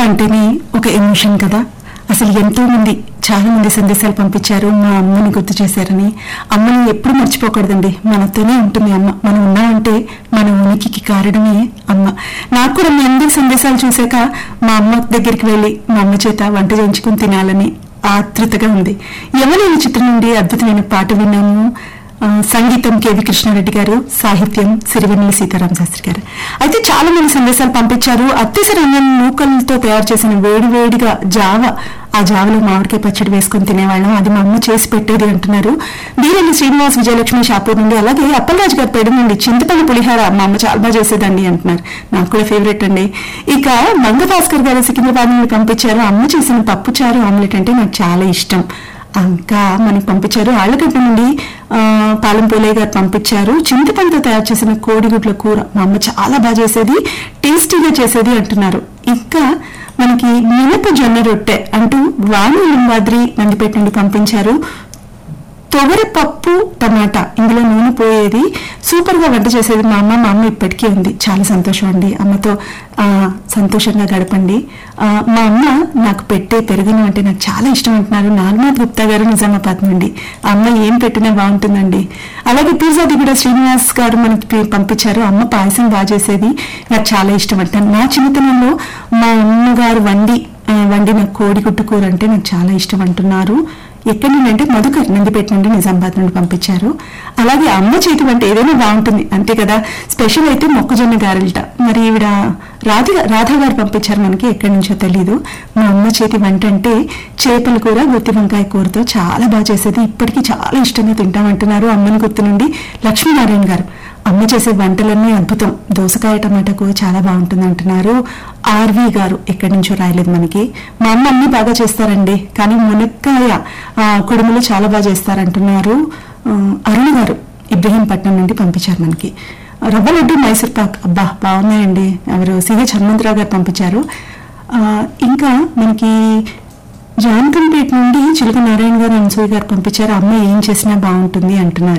అంటేనే ఒక ఎమోషన్ కదా అసలు ఎంతో మంది చాలా మంది సందేశాలు పంపించారు మా అమ్మని గుర్తు చేశారని అమ్మని ఎప్పుడు మర్చిపోకూడదండి మనతోనే ఉంటుంది అమ్మ మనం ఉన్నామంటే మన ఉనికికి కారణమే అమ్మ నాకు కూడా మీ అందరి సందేశాలు చూశాక మా అమ్మ దగ్గరికి వెళ్ళి మా అమ్మ చేత వంట చేయించుకుని తినాలని ఆతృతగా ఉంది ఎవరైనా చిత్రం నుండి అద్భుతమైన పాట విన్నాము ఆ, సంగీతం కేవి కృష్ణారెడ్డి గారు సాహిత్యం సిరివెన్నెల సీతారామ శాస్త్రి గారు అయితే చాలా మంది సందేశాలు పంపించారు అత్యస రంగం నూకలతో తయారు చేసిన వేడి వేడిగా జావ ఆ జావలో మామిడికాయ పచ్చడి వేసుకొని తినేవాళ్ళం అది మా అమ్మ చేసి పెట్టేది అంటున్నారు వీరెల్లి శ్రీనివాస్ విజయలక్ష్మి షాపూర్ నుండి అలాగే అప్పలరాజు గారి పేరు నుండి చింతపల్లి పులిహార మా అమ్మ చాలా బాగా చేసేదండి అంటున్నారు నాకు కూడా ఫేవరెట్ అండి ఇక మంగ భాస్కర్ గారు సికింద్రాబాద్ నుండి పంపించారు అమ్మ చేసిన పప్పు చారు ఆమ్లెట్ అంటే నాకు చాలా ఇష్టం ఇంకా మనకి పంపించారు ఆళ్ళగడ్డ నుండి ఆ, పాలెం పోలే గారు పంపించారు చింతపండుతో తయారు చేసిన కోడిగుడ్ల కూర మా అమ్మ చాలా బాగా చేసేది టేస్టీగా చేసేది అంటున్నారు ఇంకా మనకి మినప జొన్న రొట్టె అంటూ వాణి లింబాద్రి నందిపేట నుండి పంపించారు తొగరి పప్పు టమాటా ఇందులో నూనె పోయేది సూపర్ గా వంట చేసేది మా అమ్మ మా అమ్మ ఇప్పటికీ ఉంది చాలా సంతోషం అండి అమ్మతో ఆ, సంతోషంగా గడపండి ఆ, మా అమ్మ నాకు పెట్టే పెరుగును అంటే నాకు చాలా ఇష్టం అంటున్నారు నాగనాథ్ గుప్తా గారు నిజామాబాద్ నుండి ఆ అమ్మ ఏం పెట్టినా బాగుంటుందండి అలాగే పిజ్జాది కూడా శ్రీనివాస్ గారు మనకి పి- పంపించారు అమ్మ పాయసం బాగా చేసేది నాకు చాలా ఇష్టం అంటాను నా చిన్నతనంలో మా అమ్మగారు వండి ఆ, వండిన కోడిగుడ్డు కూర అంటే నాకు చాలా ఇష్టం అంటున్నారు ఎక్కడి నుండి అంటే మధుకర్ నందిపేట నుండి నిజామాబాద్ నుండి పంపించారు అలాగే అమ్మ చేతి వంట ఏదైనా బాగుంటుంది అంతే కదా స్పెషల్ అయితే మొక్కజొన్న గారెలట మరి ఈవిడ రాధ రాధా గారు పంపించారు మనకి ఎక్కడి నుంచో తెలీదు మా అమ్మ చేతి వంట అంటే చేపల కూర గుత్తి వంకాయ కూరతో చాలా బాగా చేసేది ఇప్పటికీ చాలా ఇష్టంగా తింటామంటున్నారు అమ్మని గుర్తు నుండి లక్ష్మీనారాయణ గారు అమ్మ చేసే వంటలన్నీ అద్భుతం దోసకాయ టమాటా కూర చాలా బాగుంటుంది అంటున్నారు ఆర్వి గారు ఎక్కడి నుంచో రాయలేదు మనకి మా అమ్మ అన్ని బాగా చేస్తారండి కానీ మునక్కాయ ఆ, కుడుములు చాలా బాగా చేస్తారంటున్నారు ఆ, అరుణ్ గారు ఇబ్రహీంపట్నం నుండి పంపించారు మనకి రవ్వ లడ్డు మైసూర్ పాక్ అబ్బా బాగున్నాయండి ఎవరు సిహెచ్ హనుమంతరావు గారు పంపించారు ఆ, ఇంకా మనకి జాన్కంపేట నుండి చిలుక నారాయణ గారు అన్సూయ గారు పంపించారు అమ్మ ఏం చేసినా బాగుంటుంది అంటున్నారు